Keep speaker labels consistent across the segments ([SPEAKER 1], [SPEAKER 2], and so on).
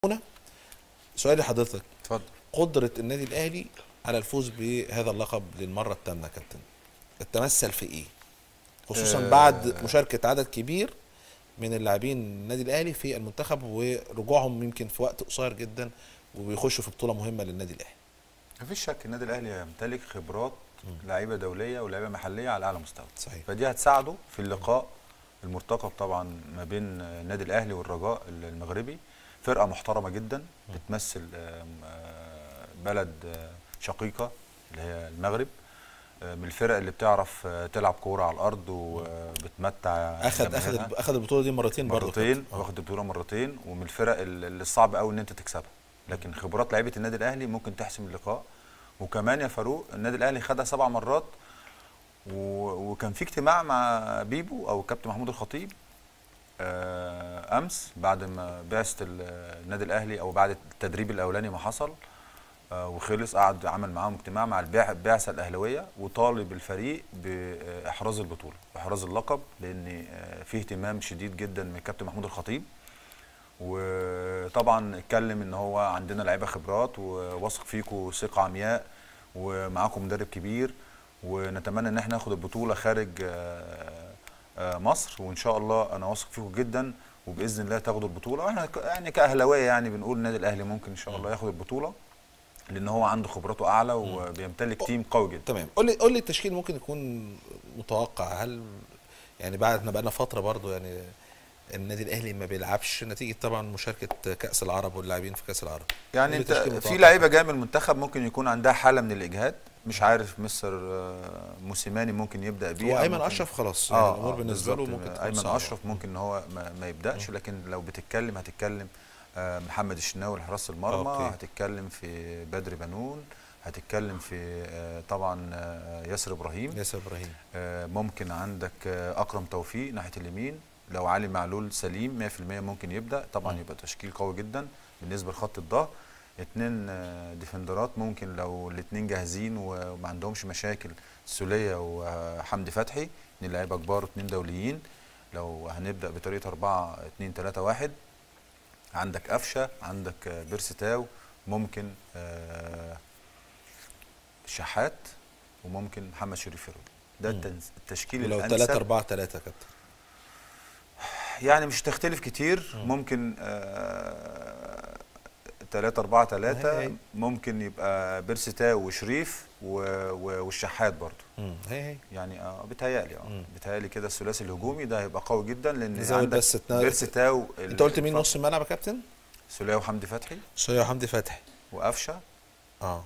[SPEAKER 1] هنا سؤالي لحضرتك
[SPEAKER 2] اتفضل
[SPEAKER 1] قدره النادي الاهلي على الفوز بهذا اللقب للمره الثامنه يا كابتن تتمثل في ايه خصوصا
[SPEAKER 2] آه.
[SPEAKER 1] بعد مشاركه عدد كبير من اللاعبين النادي الاهلي في المنتخب ورجوعهم يمكن في وقت قصير جدا وبيخشوا في بطوله مهمه للنادي الاهلي
[SPEAKER 2] مفيش شك النادي الاهلي يمتلك خبرات لعيبه دوليه ولاعيبه محليه على اعلى مستوى
[SPEAKER 1] صحيح.
[SPEAKER 2] فدي هتساعده في اللقاء المرتقب طبعا ما بين النادي الاهلي والرجاء المغربي فرقه محترمه جدا بتمثل آم، آه، بلد آه، شقيقه اللي هي المغرب آه، من الفرق اللي بتعرف آه، تلعب كوره على الارض وبتمتع
[SPEAKER 1] اخذ اخذ
[SPEAKER 2] جماهيرها.
[SPEAKER 1] اخذ البطوله دي مرتين برضه
[SPEAKER 2] مرتين واخد البطوله مرتين ومن الفرق ال- اللي الصعب قوي ان انت تكسبها لكن خبرات لعيبه النادي الاهلي ممكن تحسم اللقاء وكمان يا فاروق النادي الاهلي خدها سبع مرات و... وكان في اجتماع مع بيبو او الكابتن محمود الخطيب آه، امس بعد ما بعثه ال- النادي الاهلي او بعد التدريب الاولاني ما حصل آه، وخلص قعد عمل معاهم اجتماع مع الباع- البعثه الاهلاويه وطالب الفريق باحراز البطوله احراز اللقب لان آه، في اهتمام شديد جدا من الكابتن محمود الخطيب وطبعا اتكلم ان هو عندنا لعيبه خبرات وواثق فيكم ثقه عمياء ومعاكم مدرب كبير ونتمنى ان احنا ناخد البطوله خارج آه، آه، مصر وان شاء الله انا واثق فيكم جدا وباذن الله تاخدوا البطوله واحنا ك- يعني كاهلاويه يعني بنقول النادي الاهلي ممكن ان شاء الله ياخد البطوله لان هو عنده خبراته اعلى وبيمتلك تيم قوي جدا
[SPEAKER 1] تمام قول لي قول لي التشكيل ممكن يكون متوقع هل يعني بعد ما بقالنا فتره برضو يعني النادي الاهلي ما بيلعبش نتيجه طبعا مشاركه كاس العرب واللاعبين في كاس العرب
[SPEAKER 2] يعني
[SPEAKER 1] قول لي
[SPEAKER 2] انت
[SPEAKER 1] التشكيل
[SPEAKER 2] في
[SPEAKER 1] متوقع.
[SPEAKER 2] لعيبه جايه من المنتخب ممكن يكون عندها حاله من الاجهاد مش عارف مستر آه، موسيماني ممكن يبدا بيه
[SPEAKER 1] هو
[SPEAKER 2] أو
[SPEAKER 1] ايمن
[SPEAKER 2] ممكن-
[SPEAKER 1] اشرف خلاص يعني الامور
[SPEAKER 2] آه،
[SPEAKER 1] بالنسبه له
[SPEAKER 2] بالظبط.
[SPEAKER 1] ممكن تكون
[SPEAKER 2] ايمن
[SPEAKER 1] صعبة.
[SPEAKER 2] اشرف ممكن ان هو ما, ما يبداش لكن لو بتتكلم هتتكلم آه، محمد الشناوي لحراس المرمى
[SPEAKER 1] أوكي.
[SPEAKER 2] هتتكلم في بدر بنون هتتكلم في آه، طبعا آه، ياسر ابراهيم
[SPEAKER 1] ياسر ابراهيم
[SPEAKER 2] آه، ممكن عندك آه، اكرم توفيق ناحيه اليمين لو علي معلول سليم 100% ممكن يبدا طبعا
[SPEAKER 1] مم.
[SPEAKER 2] يبقى تشكيل قوي جدا بالنسبه لخط الظهر اتنين آه، ديفندرات ممكن لو الاتنين جاهزين وما عندهمش مشاكل سوليه وحمدي فتحي اتنين لعيبه كبار واتنين دوليين لو هنبدا بطريقه 4 2 3 1 عندك قفشه عندك آه، بيرستاو ممكن آه، شحات وممكن محمد شريف فيرو ده
[SPEAKER 1] مم.
[SPEAKER 2] التنس- التشكيل
[SPEAKER 1] ولو
[SPEAKER 2] الانسب
[SPEAKER 1] 3 4 3 كابتن
[SPEAKER 2] يعني مش تختلف كتير
[SPEAKER 1] مم.
[SPEAKER 2] ممكن 3 4
[SPEAKER 1] هي-
[SPEAKER 2] 3
[SPEAKER 1] هي.
[SPEAKER 2] ممكن يبقى بيرستاو وشريف و- و- والشحات برضو
[SPEAKER 1] امم هي هي
[SPEAKER 2] يعني اه بيتهيألي اه
[SPEAKER 1] مم.
[SPEAKER 2] بيتهيألي كده الثلاثي الهجومي ده هيبقى قوي جدا لان
[SPEAKER 1] نزود
[SPEAKER 2] عندك
[SPEAKER 1] بس اتنا-
[SPEAKER 2] بيرستاو
[SPEAKER 1] انت قلت مين نص الملعب يا كابتن؟
[SPEAKER 2] سوليه وحمدي فتحي
[SPEAKER 1] سوريا وحمدي فتحي
[SPEAKER 2] وقفشه
[SPEAKER 1] اه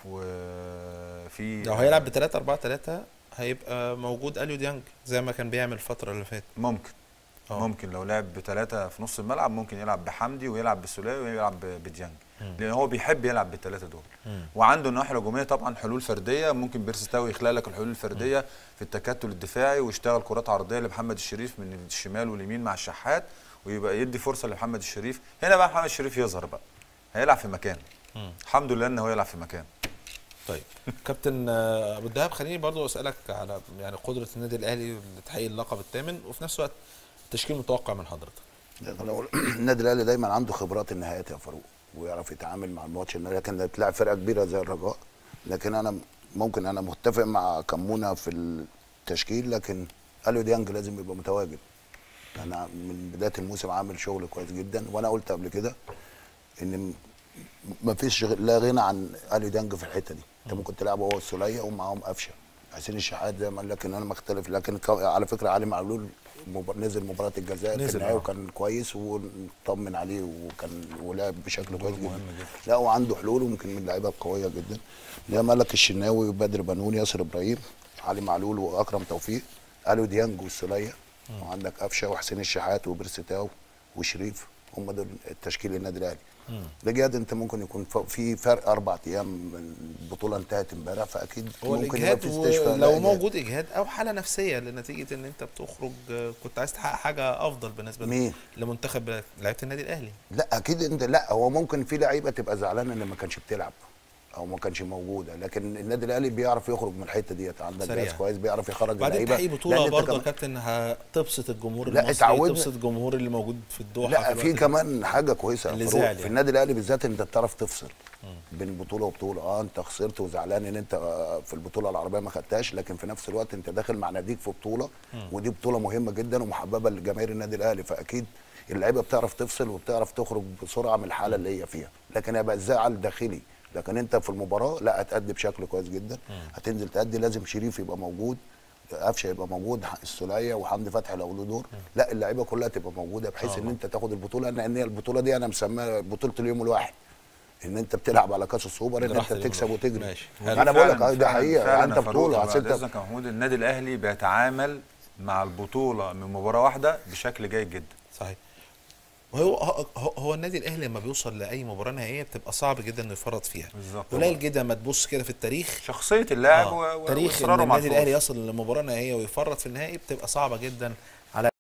[SPEAKER 2] وفي
[SPEAKER 1] لو هيلعب ب 3 4 3 هيبقى موجود اليو ديانج زي ما كان بيعمل الفتره اللي فاتت
[SPEAKER 2] ممكن
[SPEAKER 1] آه.
[SPEAKER 2] ممكن لو لعب بثلاثة في نص الملعب ممكن يلعب بحمدي ويلعب بسوليه ويلعب ب- بديانج
[SPEAKER 1] مم.
[SPEAKER 2] لان هو بيحب يلعب بالثلاثه دول
[SPEAKER 1] مم.
[SPEAKER 2] وعنده الناحيه الهجوميه طبعا حلول فرديه ممكن بيرستاو يخلق لك الحلول الفرديه في التكتل الدفاعي ويشتغل كرات عرضيه لمحمد الشريف من الشمال واليمين مع الشحات ويبقى يدي فرصه لمحمد الشريف هنا بقى محمد الشريف يظهر بقى هيلعب في مكان
[SPEAKER 1] مم.
[SPEAKER 2] الحمد لله ان هو يلعب في مكان
[SPEAKER 1] طيب كابتن آه، ابو الدهب خليني برضو اسالك على يعني قدره النادي الاهلي لتحقيق اللقب الثامن وفي نفس الوقت تشكيل متوقع من حضرتك
[SPEAKER 3] لو النادي الاهلي دايما عنده خبرات النهائيات يا فاروق ويعرف يتعامل مع الماتش النهائي لكن لما بتلعب فرقه كبيره زي الرجاء لكن انا ممكن انا متفق مع كمونه في التشكيل لكن اليو ديانج لازم يبقى متواجد انا من بدايه الموسم عامل شغل كويس جدا وانا قلت قبل كده ان ما فيش لا غنى عن اليو ديانج في الحته دي انت ممكن تلعبه هو السوليه ومعاهم قفشه حسين الشحات زي ما قال لك ان انا مختلف لكن ك- على فكره علي معلول مب- نزل مباراه الجزائر في
[SPEAKER 1] نزل،
[SPEAKER 3] النهائي
[SPEAKER 1] آه.
[SPEAKER 3] وكان كويس ونطمن عليه وكان ولعب بشكل كويس جدا
[SPEAKER 2] مهم جدا.
[SPEAKER 3] لا وعنده حلول وممكن من اللعيبه القويه جدا زي ما قال لك الشناوي وبدر بنون ياسر ابراهيم علي معلول واكرم توفيق الو ديانج والسوليه وعندك قفشه وحسين الشحات وبرستاو وشريف هم دول التشكيل النادي الاهلي بجد انت ممكن يكون ف- في فرق اربع ايام من البطوله انتهت امبارح فاكيد
[SPEAKER 1] هو
[SPEAKER 3] ممكن
[SPEAKER 1] الاجهاد
[SPEAKER 3] يبقى في استشفاء
[SPEAKER 1] لو
[SPEAKER 3] لا إجهاد.
[SPEAKER 1] موجود اجهاد او حاله نفسيه لنتيجه ان انت بتخرج آه، كنت عايز تحقق حاجه افضل بالنسبه
[SPEAKER 3] مين؟
[SPEAKER 1] لمنتخب لعيبه النادي الاهلي
[SPEAKER 3] لا اكيد انت لا هو ممكن في لعيبه تبقى زعلانه ان ما كانش بتلعب او ما كانش موجوده لكن النادي الاهلي بيعرف يخرج من الحته ديت عندك
[SPEAKER 1] سريع.
[SPEAKER 3] جهاز كويس بيعرف يخرج
[SPEAKER 1] بعدين
[SPEAKER 3] اللعيبه
[SPEAKER 1] تحقيق بطوله
[SPEAKER 3] لأن أنت
[SPEAKER 1] برضه يا
[SPEAKER 3] كمان-
[SPEAKER 1] كابتن هتبسط الجمهور
[SPEAKER 3] لا،
[SPEAKER 1] المصري
[SPEAKER 3] اتعودنا-
[SPEAKER 1] تبسط الجمهور اللي موجود في الدوحه
[SPEAKER 3] لا في
[SPEAKER 1] دلوقتي.
[SPEAKER 3] كمان حاجه كويسه
[SPEAKER 1] اللي
[SPEAKER 3] يا فاروق.
[SPEAKER 1] زعل
[SPEAKER 3] في
[SPEAKER 1] يعني.
[SPEAKER 3] النادي الاهلي بالذات انت بتعرف تفصل بين بطوله وبطوله اه انت خسرت وزعلان ان انت آه، في البطوله العربيه ما خدتهاش لكن في نفس الوقت انت داخل مع ناديك في بطوله ودي بطوله مهمه جدا ومحببه لجماهير النادي الاهلي فاكيد اللعيبه بتعرف تفصل وبتعرف تخرج بسرعه من الحاله اللي هي فيها لكن هيبقى الزعل داخلي لكن انت في المباراه لا هتأدي بشكل كويس جدا هتنزل تأدي لازم شريف يبقى موجود قفشه يبقى موجود السوليه وحمدي فتحي لو له دور لا اللعيبه كلها تبقى موجوده بحيث ان انت تاخد البطوله لان هي البطوله دي انا مسميها بطوله اليوم الواحد ان انت بتلعب على كاس السوبر ان
[SPEAKER 1] راحة
[SPEAKER 3] انت
[SPEAKER 1] اليوم
[SPEAKER 3] تكسب
[SPEAKER 1] الواحد.
[SPEAKER 3] وتجري
[SPEAKER 1] ماشي.
[SPEAKER 3] انا بقول لك
[SPEAKER 2] فعلاً-
[SPEAKER 3] آه، ده
[SPEAKER 2] فعلاً-
[SPEAKER 3] حقيقه
[SPEAKER 2] فعلاً
[SPEAKER 3] انت
[SPEAKER 2] يا فاروق،
[SPEAKER 3] بطوله
[SPEAKER 2] بعد
[SPEAKER 3] أصل انت
[SPEAKER 2] اذنك يا محمود النادي الاهلي بيتعامل مع البطوله من مباراه واحده بشكل جيد جدا
[SPEAKER 1] صحيح وهو هو, هو- هو النادي الاهلي لما بيوصل لاي مباراه نهائيه بتبقى صعب جدا انه يفرط فيها
[SPEAKER 2] بالظبط.
[SPEAKER 1] قليل جدا ما تبص كده في التاريخ
[SPEAKER 2] شخصيه اللاعب
[SPEAKER 1] آه،
[SPEAKER 2] و- و-
[SPEAKER 1] تاريخ ان
[SPEAKER 2] واصراره مع
[SPEAKER 1] النادي الاهلي
[SPEAKER 2] الفوز
[SPEAKER 1] يصل لمباراه نهائيه ويفرط في النهائي بتبقى صعبه جدا على